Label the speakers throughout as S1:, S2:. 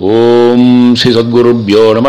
S1: ஓம் ஸ்ரீ சத்குருப்யோ நம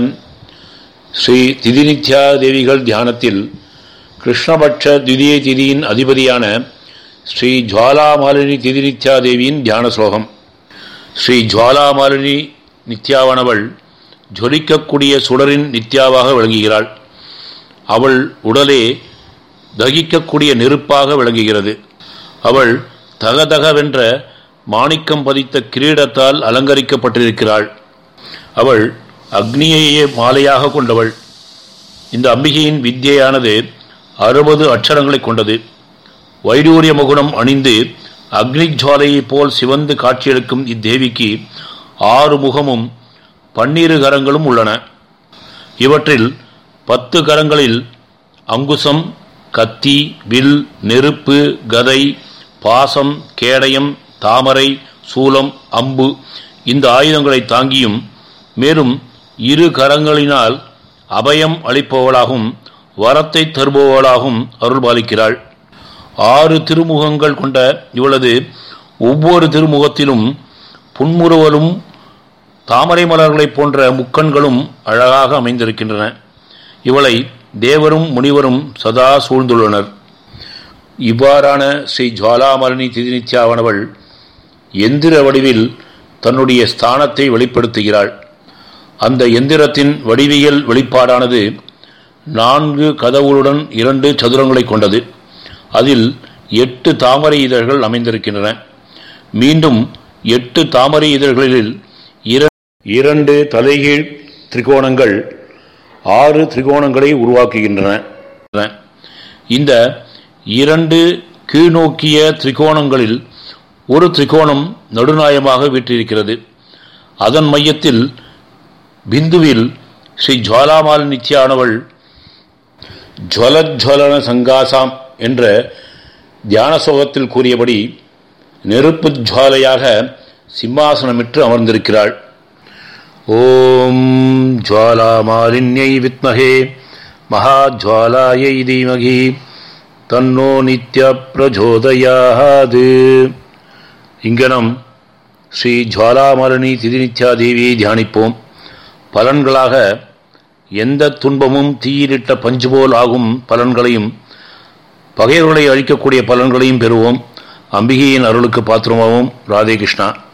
S1: ஸ்ரீ திதிநித்யா தேவிகள் தியானத்தில் கிருஷ்ணபட்ச திதியை திதியின் அதிபதியான ஸ்ரீ ஜுவாலாமாலினி திதிநித்யா தேவியின் தியான ஸ்லோகம் ஸ்ரீ ஜுவாலாமாலினி நித்யாவானவள் ஜொலிக்கக்கூடிய சுடரின் நித்யாவாக விளங்குகிறாள் அவள் உடலே தகிக்கக்கூடிய நெருப்பாக விளங்குகிறது அவள் தகதகவென்ற மாணிக்கம் பதித்த கிரீடத்தால் அலங்கரிக்கப்பட்டிருக்கிறாள் அவள் அக்னியையே மாலையாக கொண்டவள் இந்த அம்பிகையின் வித்யானது அறுபது அட்சரங்களை கொண்டது வைடூரிய முகுணம் அணிந்து அக்னி ஜுவாலையைப் போல் சிவந்து காட்சியளிக்கும் இத்தேவிக்கு ஆறு முகமும் பன்னிரு கரங்களும் உள்ளன இவற்றில் பத்து கரங்களில் அங்குசம் கத்தி வில் நெருப்பு கதை பாசம் கேடயம் தாமரை சூலம் அம்பு இந்த ஆயுதங்களை தாங்கியும் மேலும் இரு கரங்களினால் அபயம் அளிப்பவளாகவும் வரத்தை தருபவளாகவும் அருள்பாலிக்கிறாள் ஆறு திருமுகங்கள் கொண்ட இவளது ஒவ்வொரு திருமுகத்திலும் புன்முறுவலும் தாமரை மலர்களைப் போன்ற முக்கண்களும் அழகாக அமைந்திருக்கின்றன இவளை தேவரும் முனிவரும் சதா சூழ்ந்துள்ளனர் இவ்வாறான ஸ்ரீ ஜுவாலாமரணி திதிநித்யாவானவள் எந்திர வடிவில் தன்னுடைய ஸ்தானத்தை வெளிப்படுத்துகிறாள் அந்த எந்திரத்தின் வடிவியல் வெளிப்பாடானது நான்கு கதவுகளுடன் இரண்டு சதுரங்களை கொண்டது அதில் எட்டு தாமரை இதழ்கள் அமைந்திருக்கின்றன மீண்டும் எட்டு தாமரை இதழ்களில் இரண்டு தலைகீழ் திரிகோணங்கள் ஆறு திரிகோணங்களை உருவாக்குகின்றன இந்த இரண்டு கீழ்நோக்கிய திரிகோணங்களில் ஒரு திரிகோணம் நடுநாயமாக வீற்றிருக்கிறது அதன் மையத்தில் பிந்துவில் ஸ்ரீ ஜுவாலாமால் நித்யானவள் ஜுவலஜ்வலன சங்காசாம் என்ற தியான சோகத்தில் கூறியபடி நெருப்பு ஜுவாலையாக சிம்மாசனமிட்டு அமர்ந்திருக்கிறாள் ஓம் ஜுவாலாமாலின்யை வித்மகே மகாஜ்வாலாயை தீமகி தன்னோ நித்ய பிரஜோதயாது இங்கனம் ஸ்ரீ ஜுவாலாமரணி திதிநித்யா தேவியை தியானிப்போம் பலன்களாக எந்த துன்பமும் தீயிலிட்ட பஞ்சு போல் ஆகும் பலன்களையும் பகைவர்களை அழிக்கக்கூடிய பலன்களையும் பெறுவோம் அம்பிகையின் அருளுக்கு பாத்திரமாகவும் ராதே கிருஷ்ணா